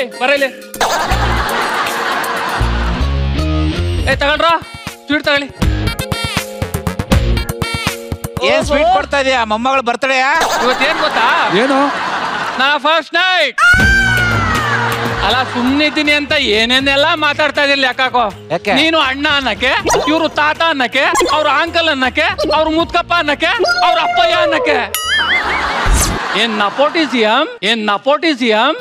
ಏಯ್ ಬರಲಿ ಏ ತಗೊಂಡ್ರ ಸ್ವೀಟ್ ತಗೊಳ್ಳಿ ಏನ್ ಸ್ವೀಟ್ ಕೊಡ್ತಾ ಇದೀಯಾ ಮೊಮ್ಮಗಳು ಬರ್ತಡೆಯಾ ಇವತ್ತೇನ್ ಗೊತ್ತಾ ಏನು ನಾ ಫಸ್ಟ್ ನೈಟ್ ಅಲ್ಲ ಸುಮ್ಮನಿದ್ದೀನಿ ಅಂತ ಏನೇನೆಲ್ಲ ಮಾತಾಡ್ತಾ ಇದಿರ್ಲಿ ಯಾಕಾಕೋ ಯಾಕೆ? ನೀನು ಅಣ್ಣ ಅನ್ನಕ್ಕೆ ಇವ್ರು ತಾತ ಅನ್ನಕ್ಕೆ ಅವ್ರ ಅಂಕಲ್ ಅನ್ನಕ್ಕೆ ಅವ್ರ ಮುತ್ಕಪ್ಪ ಅನ್ನಕ್ಕೆ ಅವ್ರ ಅಪ್ಪಯ್ಯ ಅನ್ನಕ್ಕೆ ಏನ್ ನಪೋಟಿಸಿಯಂ ಏನ್ ನಪೋಟಿಸಿಯಂ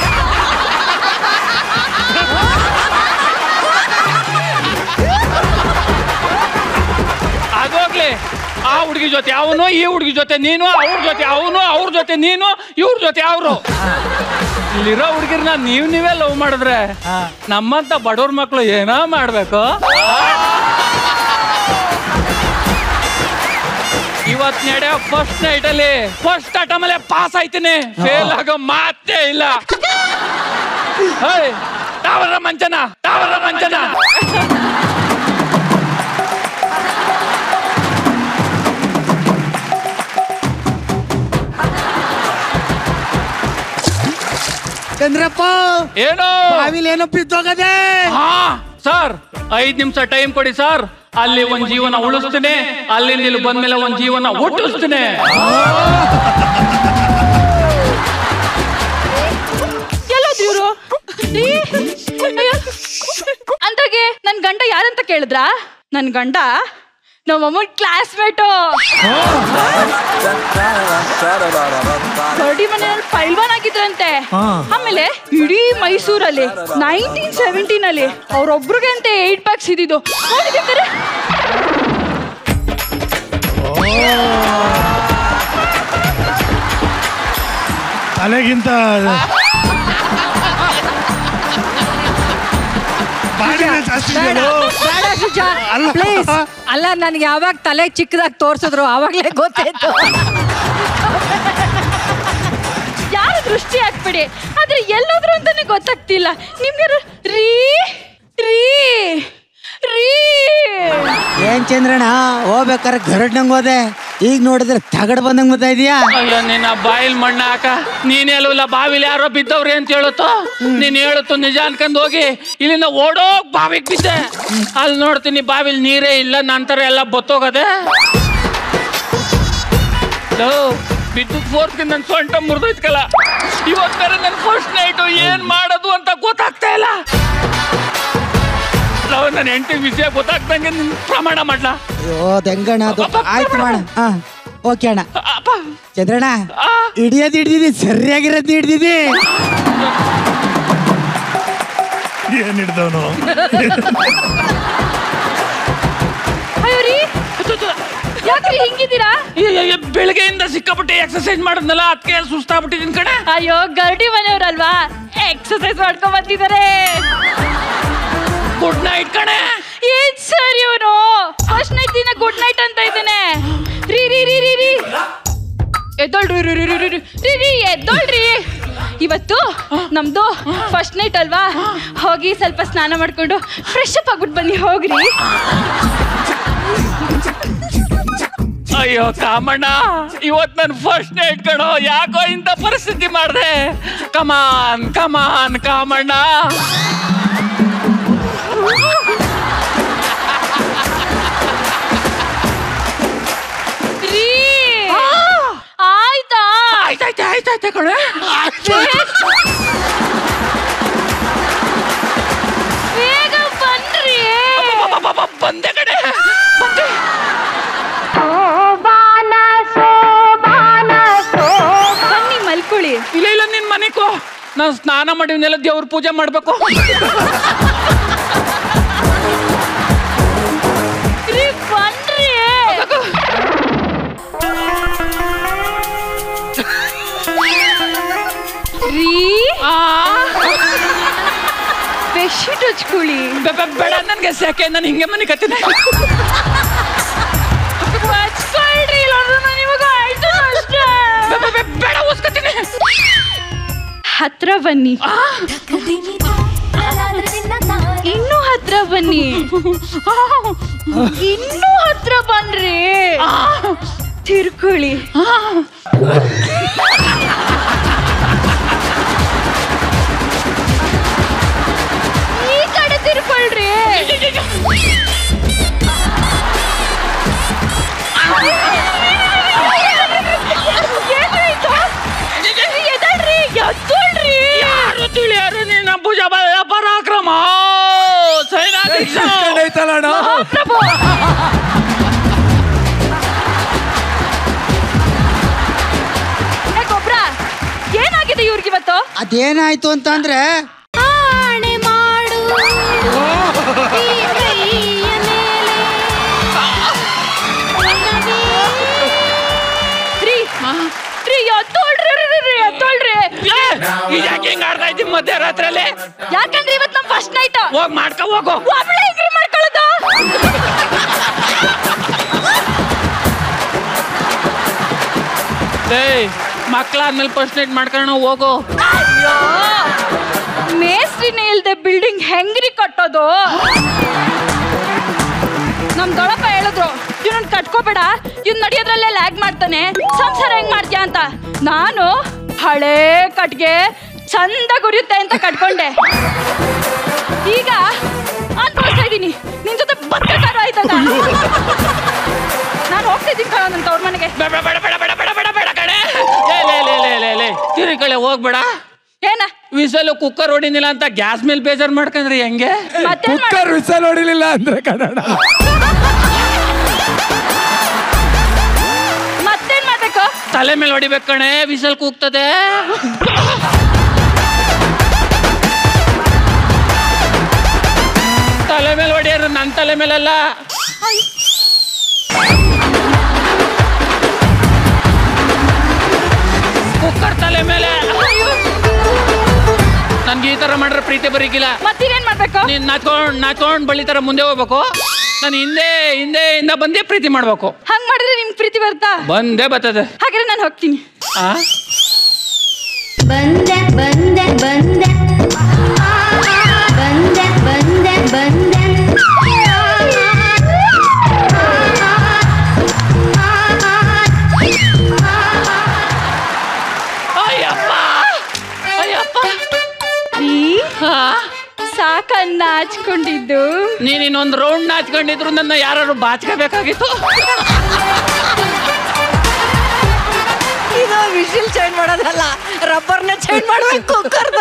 ಅದೋಗ್ಲಿ ಆ ಹುಡುಗಿ ಜೊತೆ ಅವನು ಈ ಹುಡುಗಿ ಜೊತೆ ನೀನು ಅವ್ರ ಜೊತೆ ಅವನು ಅವ್ರ ಜೊತೆ ನೀನು ಇವ್ರ ಜೊತೆ ಅವರು ಇಲ್ಲಿರೋ ಹುಡುಗಿರ್ನ ನೀವ್ ನೀವೇ ಲವ್ ಮಾಡಿದ್ರೆ ನಮ್ಮಂತ ಬಡವ್ರ ಮಕ್ಳು ಏನೋ ಮಾಡ್ಬೇಕು ಇವತ್ ನಡೆಯೋ ಫಸ್ಟ್ ನೈಟ್ ಅಲ್ಲಿ ಫಸ್ಟ್ ಅಟಮ್ ಅಲ್ಲೇ ಪಾಸ್ ಆಯ್ತೀನಿ ಫೇಲ್ ಆಗೋ ಮಾತೇ ಇಲ್ಲ ಹೇಯ್, ತಾವರ ಮಂಚನ ತಾವರ ಮಂಚನ ಚಂದ್ರಪ್ಪ ಏನು ಬಾವಿಲಿ ಏನೋ ಬಿದ್ದೋಗದೆ ಹಾ ಸರ್ ಐದ್ ನಿಮಿಷ ಟೈಮ್ ಕೊಡಿ ಸರ್ ಅಲ್ಲಿ ಒಂದ್ ಜೀವನ ಉಳಿಸ್ತೀನಿ ಅಲ್ಲಿಂದ ಇಲ್ಲಿ ಬಂದ್ಮೇಲೆ ಒಂದ್ ಜೀವನ ಹುಟ್ಟಿಸ್ತೀನಿ ಎಲ್ಲೋದ್ರು ಇವ್ರು ಅಂದಾಗೆ ನನ್ ಗಂಡ ಯಾರಂತ ಕೇಳಿದ್ರ ನನ್ ಗಂಡ ನಮ್ಮಮ್ಮ ಕ್ಲಾಸ್ಮೇಟು ಕರಡಿ ಮನೆಯಲ್ಲಿ ಪೈಲ್ವಾನ್ ಆಗಿದ್ರಂತೆ ಆಮೇಲೆ ಇಡೀ ಮೈಸೂರಲ್ಲಿ ನೈನ್ಟೀನ್ ಸೆವೆಂಟೀನ್ ಅಲ್ಲಿ ಅವ್ರೊಬ್ರಿಗೆ ಅಂತ ಏಟ್ ಪ್ಯಾಕ್ಸ್ ಇದ್ದಿದ್ದು ನೋಡಿಬೇಕಾರೆ ತಲೆಗಿಂತ ಬಾಡಿನೇ ಜಾಸ್ತಿ ಇದೆಯಲ್ಲೋ? ಬೇಡ ಸುಜಾ ಅಲ್ಲ. ಪ್ಲೀಸ್ ಅಲ್ಲ ನನ್ಗೆ ಯಾವಾಗ ತಲೆ ಚಿಕ್ಕದಾಗಿ ತೋರ್ಸಿದ್ರು ಆವಾಗ್ಲೇ ಗೊತ್ತಾಯ್ತು ಯಾರು ದೃಷ್ಟಿ ಹಾಕ್ಬಿಡಿ ಆದ್ರೆ ಎಲ್ಲೋದ್ರು ಅಂತಾನೆ ಗೊತ್ತಾಗ್ತಿಲ್ಲ ನಿಮ್ಗೆ ರೀ ರೀ ರೀ ಏನ್ ಚಂದ್ರಣ್ಣ ಹೋಗ್ಬೇಕಾರೆ ಗರಡ್ನಂಗ್ ಹೋದೆ ಈಗ ನೋಡಿದ್ರೆ ತಗಡ್ ಬಂದಂಗ್ ಬರ್ತಾ ಇದೀಯಾ ಅಯ್ಯೋ ನಿನ್ನ ಬಾಯಿಲ್ ಮಣ್ಣ ಹಾಕ ನೀನ್ ಹೇಳುಲ್ಲ ಬಾವಿಲಿ ಯಾರೋ ಬಿದ್ದವ್ರೆ ಅಂತ ಹೇಳುತ್ತೋ ನೀನ್ ಹೇಳುತ್ತು ನಿಜ ಅನ್ಕೊಂಡ್ ಹೋಗಿ ಇಲ್ಲಿಂದ ಓಡೋಗ್ ಬಾವಿಗೆ ಬಿದ್ದೆ ಅಲ್ಲಿ ನೋಡ್ತೀನಿ ಬಾವಿಲಿ ನೀರೇ ಇಲ್ಲ ನಂತರ ಎಲ್ಲ ಬತ್ತೋಗದೆ ಲೋ, ಬಿದ್ದದ್ ಫೋರ್ಸ್ಗೆ ನನ್ ಸೊಂಟ ಮುರಿದೋಯ್ತಲ್ಲ ಇವತ್ತು ಬೇರೆ ನನ್ ಫಸ್ಟ್ ನೈಟು ಏನ್ ಮಾಡೋದು ಅಂತ ಗೊತ್ತಾಗ್ತಾ ಇಲ್ಲ ಲವ್ ನನ್ನ ಹೆಂಡತಿ ವಿಷಯ ಗೊತ್ತಾಗ್ದಂಗೆ ನಿನ್ ಪ್ರಮಾಣ ಮಾಡ್ಲಾ ಅಯ್ಯೋ ತೆಂಗಣ್ಣ ಅದು ಆಯ್ತು ಮಾಡ ಹಾ ಓಕೆ ಅಣ್ಣ ಅಪ್ಪ ಚಂದ್ರಣ್ಣ ಆ. ಹಿಡಿಯೋದು ಹಿಡ್ದಿದಿ ಸರಿಯಾಗಿರೋದು ಹಿಡ್ದಿದಿ ಏನ್ ಹಿಡ್ದವನು ಅಯ್ಯೋ ರೀ ಯಾಕ್ರಿ ಹಿಂಗಿದ್ದೀರಾ ಏ, ಏ, ಏ, ಬೆಳಗ್ಗೆಯಿಂದ ಸಿಕ್ಕಾಪಟ್ಟೆ ಎಕ್ಸರ್ಸೈಸ್ ಮಾಡಿದ್ನಲ್ಲ ಅದಕ್ಕೆ ಸುಸ್ತಾಗ್ಬಿಟ್ಟಿದ್ದೀನಿ ಕಡೆ ಅಯ್ಯೋ ಗರಡಿ ಮನೆಯವ್ರಲ್ವಾ ಎಕ್ಸರ್ಸೈಸ್ ಮಾಡ್ಕೊಂಡ್ ಬಂದಿದ್ದಾರೆ ಗುಡ್ ನೈಟ್ ಕಣೆ ಏನ್ ಸರ್ ಇವನು ಫಸ್ಟ್ ನೈಟ್ ದಿನ ಗುಡ್ ನೈಟ್ ಅಂತ ಇದ್ದಾನೆ ರೀ ರೀ ರೀ ರೀ ರೀ ಎದ್ದೋಳ್ರಿ ರೀ ರೀ ರೀ ರೀ ರೀ ರೀ ಎದ್ದೋಳ್ರಿ ಇವತ್ತು ನಮ್ದು ಫಸ್ಟ್ ನೈಟ್ ಅಲ್ವಾ ಹೋಗಿ ಸ್ವಲ್ಪ ಸ್ನಾನ ಮಾಡ್ಕೊಂಡು ಫ್ರೆಶ್ ಅಪ್ ಆಗ್ಬಿಟ್ಟು ಬನ್ನಿ ಹೋಗ್ರಿ ಅಯ್ಯೋ ಕಾಮಣ್ಣ ಇವತ್ ನನ್ ಫಸ್ಟ್ ನೈಟ್ ಕಣೋ ಯಾಕೋ ಇಂಥ ಪರಿಸ್ಥಿತಿ ಮಾಡ್ದೆ ಕಮಾನ್ ಕಮಾನ್ ಕಾಮಣ್ಣ ರೀ ಆಯ್ತಾ ಆಯ್ತಾಯ್ತೆ ಆಯ್ತಾಯ್ತೆ ಕಣೆ ಬೇಗ ಬನ್ರಿ ಅಬ್ಬಬ್ಬಬ್ಬಬ್ಬ, ಬಂದೆ ಕಣೆ ಬಂದೆ ಬನ್ನಿ ಮಲ್ಕೊಳ್ಳಿ ಇಲ್ಲ ಇಲ್ಲ ನಿನ್ ಮನೆಗೂ ನಾನು ಸ್ನಾನ ಮಾಡಿದ್ನೆಲ್ಲ ದೇವ್ರ ಪೂಜೆ ಮಾಡ್ಬೇಕು ರೀ ಬನ್ರಿ ರೀ ಆ, ಬೆಡ್ಶೀಟ್ ಹಚ್ಕೊಳ್ಳಿ ಬೆ- ಬೆ- ಬೇಡ ನನ್ಗೆ ಸೆಕೆ ನಾನು ಹಿಂಗೆ ಮನೆ ಕತ್ತೀನಿ ಹಚ್ಕೊಳ್ರಿ ಇಲ್ಲಾಂದ್ರೆ ನಾನು ಇವಾಗ ಆಯ್ತು ಅಷ್ಟೇ ಬೆ- ಬೆ- ಬೆ- ಬೇಡ ಉಸ್ಕತೀನಿ ಹತ್ರ ಬನ್ನಿ ಇನ್ನೂ ಹತ್ರ ಬನ್ನಿ ಇನ್ನೂ ಹತ್ರ ಬನ್ರಿ ತಿರ್ಕೊಳ್ಳಿ ಎದ್ದೊಳ್ರಿ ಏನಾಯ್ತು? ಎದ್ದೊಳ್ರಿ, ಎದ್ದೊಳ್ರಿ. ಯಾರು ತಿಳಿಯಾರು ನಿನ್ನ ಭುಜ ಬಲ ಪರಾಕ್ರಮ ಸೈನಾಧೀಶ ಮಹಾಪ್ರಭು ಏ ಗೊಬ್ರ ಏನಾಗಿದೆ ಇವ್ರಿಗಿವತ್ತು ಅದೇನಾಯ್ತು ಅಂತಂದ್ರೆ ಆಣೆ ಮಾಡು ಈ ಕೈಯ ಮೇಲೆ ರೀ ರೀ ಎದ್ದೋಳ್ರಿ ರೀ, ರೀ, ರೀ, ಎದ್ದೋಳ್ರಿ ಇದ್ಯಾಕೆ ಹಿಂಗ್ ಆಡ್ತಾ ಇದ್ದೀನಿ ಮಧ್ಯರಾತ್ರಿಯಲ್ಲಿ ಯಾಕಂದ್ರೆ ಇವತ್ತು ನಮ್ ಫಸ್ಟ್ ನೈಟ್ ಹೋಗ್ ಮಾಡ್ಕೊ ಹೋಗು ಒಬ್ಳೆ ಹೆಂಗ್ರಿ ಮಾಡ್ಕೊಳ್ಳೋದು ಏಯ್ ಮಕ್ಳಾದ್ಮೇಲೆ ಫಸ್ಟ್ ನೈಟ್ ಮಾಡ್ಕೊಂಡು ಹೋಗು ಅಯ್ಯೋ ಮೇಸ್ತ್ರಿನೇ ಇಲ್ದೆ ಬಿಲ್ಡಿಂಗ್ ಹೆಂಗ್ರಿ ಕಟ್ಟೋದು ನಮ್ ದೊಡ್ಡಪ್ಪ ಹೇಳಿದ್ರು ಇವನನ್ನ ಕಟ್ಕೋಬೇಡ ಇವ್ನ್ ನಡೆಯೋದ್ರಲ್ಲೇ ಲ್ಯಾಗ್ ಮಾಡ್ತಾನೆ ಸಂಸಾರ ಹೆಂಗ್ ಮಾಡ್ತೀಯ ಅಂತ ನಾನು ಹಳೇ ಕಟ್ಗೆ ಚಂದ ಗುರಿಯುತ್ತೆ ಅಂತ ಕಟ್ಕೊಂಡೆ ಈಗ ಅನ್ಭವಿಸ್ತಾ ಇದೀನಿ ನಿನ್ ಜೊತೆ ಪತ್ರಕಾರ ಆಯ್ತದ ನಾನು ಹೋಗ್ತಿದ್ದೀನಿ ಕಣ ನನ್ನ ತವ್ರ ಮನೆಗೆ ಬೇಡ ಬೇಡ ಬೇಡ ಬೇಡ ಬೇಡ ಬೇಡ ಬೇಡ ಕಣೆ ಲೇ ಲೇ ಲೇ ಲೇ ಲೇ ಲೇ ತಿರಿ ಕಡೆ ಹೋಗ್ಬೇಡ ಏನ ವಿಸಲು ಕುಕ್ಕರ್ ಹೊಡಿನಿಲ್ಲ ಅಂತ ಗ್ಯಾಸ್ ಮೇಲೆ ಬೇಜಾರ್ ಮಾಡ್ಕೊಂಡ್ರಿ ಹೆಂಗೆ ಮತ್ತೇನ್ ಮಾಡ ವಿಸಲ್ ಹೊಡಿಲಿಲ್ಲ ಅಂದ್ರೆ ಕನ್ನಡ ಮತ್ತೇನ್ ಮಾಡ್ಬೇಕು ತಲೆ ಮೇಲೆ ಹೊಡಿಬೇಕು ಕಣೆ ವಿಸಲ್ ಕೂಗ್ತದೆ ತಲೆ ಮೇಲೆ ಹೊಡಿಯೋರು ನನ್ನ ತಲೆ ಮೇಲಲ್ಲ ಕುಕ್ಕರ್ ತಲೆ ಮೇಲೆ ನನ್ಗೆ ಈ ತರ ಮಾಡ್ರೆ ಪ್ರೀತಿ ಬರೀಕಿಲ್ಲ ಮತ್ತಿನೇನ್ ಮಾಡ್ಬೇಕು ನೀನ್ ನಾಚ್ಕೊಂಡ್ ನಾಚ್ಕೊಂಡ್ ಬಳ್ಳಿ ತರ ಮುಂದೆ ಹೋಗ್ಬೇಕು ನಾನು ಹಿಂದೆ ಹಿಂದೆ ಇಂದ ಬಂದೇ ಪ್ರೀತಿ ಮಾಡ್ಬೇಕು ಹಂಗ್ ಮಾಡಿದ್ರೆ ನಿಮ್ಗೆ ಪ್ರೀತಿ ಬರ್ತಾ ಬಂದೇ ಬರ್ತದೆ ಹಾಗಾದ್ರೆ ನಾನು ಹೋಗ್ತೀನಿ ಆ ಬಂದೆ ಬಂದೆ ಬಂದೆ ಬಂದೆ ಬಂದೆ ಬಂದೆ ಅಯ್ಯಪ್ಪ ಅಯ್ಯಪ್ಪ ರೀ ಹಾ ಸಾಕನ್ನ ಹಚ್ಕೊಂಡಿದ್ದು ನೀನ್ ಇನ್ನೊಂದು ರೌಂಡ್ ನಾಚ್ಕೊಂಡಿದ್ರು ನನ್ನ ಯಾರು ಬಾಚ್ಕೋಬೇಕಾಗಿತ್ತು ಇದು ವಿಶಿಲ್ ಚೇಂಜ್ ಮಾಡೋದಲ್ಲ ರಬ್ಬರ್ನ ಚೇಂಜ್ ಮಾಡ್ಬೇಕು ಕುಕ್ಕರ್ದು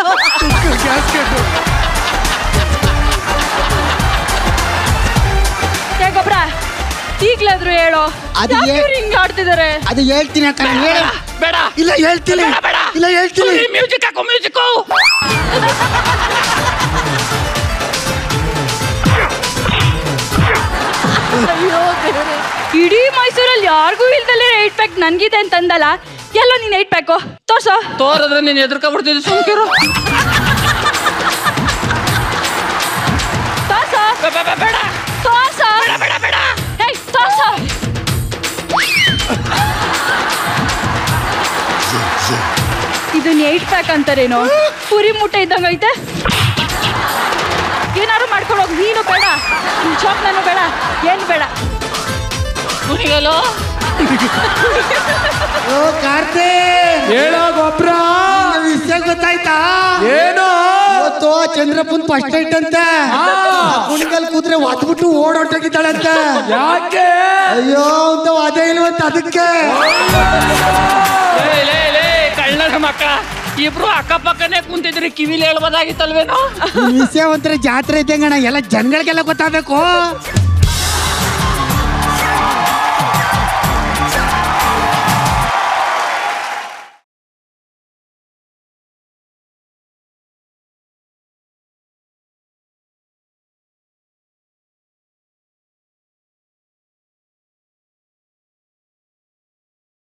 ಏ ಗೊಬ್ರ ಈಗ್ಲಾದ್ರು ಹೇಳೋ ಅದು ಯಾಕ್ ಏ- ಇವ್ರು ಹಿಂಗ್ ಆಡ್ತಿದಾರೆ ಅದು ಹೇಳ್ತೀನಿ ಅಕ್ಕ ನಾನು ಹೇಳ ಬೇಡ ಇಲ್ಲ ಹೇಳ್ತೀನಿ ಬೇಡ, ಬೇಡ. ಇಲ್ಲ ಹೇಳ್ತೀನಿ ಮ್ಯೂಸಿಕ್ ಹಾಕೋ ಮ್ಯೂಸಿಕ್ ಅಯ್ಯೋ ದೇವ್ರೇ. ಇಡೀ ಮೈಸೂರಲ್ಲಿ ಯಾರಿಗೂ ಇಲ್ದಲೇ ಏಟ್ ಪ್ಯಾಕ್ ನನ್ಗಿದೆ ಅಂತಂದಲ್ಲ ಎಲ್ಲೋ ನೀನ್ ಏಟ್ ಪ್ಯಾಕು ತೋರ್ಸೋ ತೋರದ್ರೆ ನೀನ್ ಎದ್ರಕ ಸುಮ್ಕಿರು ತೋರ್ಸೋ ಬೇ- ಬೇ- ಬೇ- ಬೇಡ ತೋರ್ಸೋ ಬೇಡ ಬೇಡ ಹೇ ತೋರ್ಸೋ ಇದನ್ನ ಏಟ್ ಪ್ಯಾಕ್ ಅಂತಾರೇನೋ ಪುರಿ ಮುಟ್ಟೆ ಇದ್ದಂಗ ಐತೆ ಏನಾರು ಮಾಡ್ಕೊಂಡು ಹೋಗ್ ನೀನು ಬೇಡ ನಿನ್ ಚೋಕ್ ನಾನು ಬೇಡ ಏನು ಬೇಡ ಕುನಿಗಲು ಓ ಕಾರ್ತಿ ಹೇಳೋ ಗೊಬ್ರ ವಿಷಯ ಗೊತ್ತಾಯ್ತಾ ಏನು ಇವತ್ತು ಚಂದ್ರಪ್ಪನ್ ಫಸ್ಟ್ ನೈಟ್ ಅಂತೆ ಕುಣಿಗಲ್ ಕೂತ್ರೆ ಒದ್ಬಿಟ್ಟು ಓಡೋಟಾಗಿದ್ದಾಳಂತೆ ಯಾಕೆ ಅಯ್ಯೋ ಅಂತ ಅದೇ ಇಲ್ವಂತ ಅದಕ್ಕೆ ಲೇ ಲೇ ಲೇ ಕಳ್ಳನ ಮಕ್ಕಳ ಇಬ್ರು ಅಕ್ಕಪಕ್ಕನೇ ಕುಂತಿದ್ರಿ ಕಿವಿಲಿ ಹೇಳ್ಬೋದಾಗಿತ್ತಲ್ವೇನೋ ಈ ವಿಷಯ ಒಂಥರ ಜಾತ್ರೆ ಇದ್ದಂಗಣ ಎಲ್ಲ ಜನಗಳಿಗೆಲ್ಲ ಗೊತ್ತಾಗಬೇಕು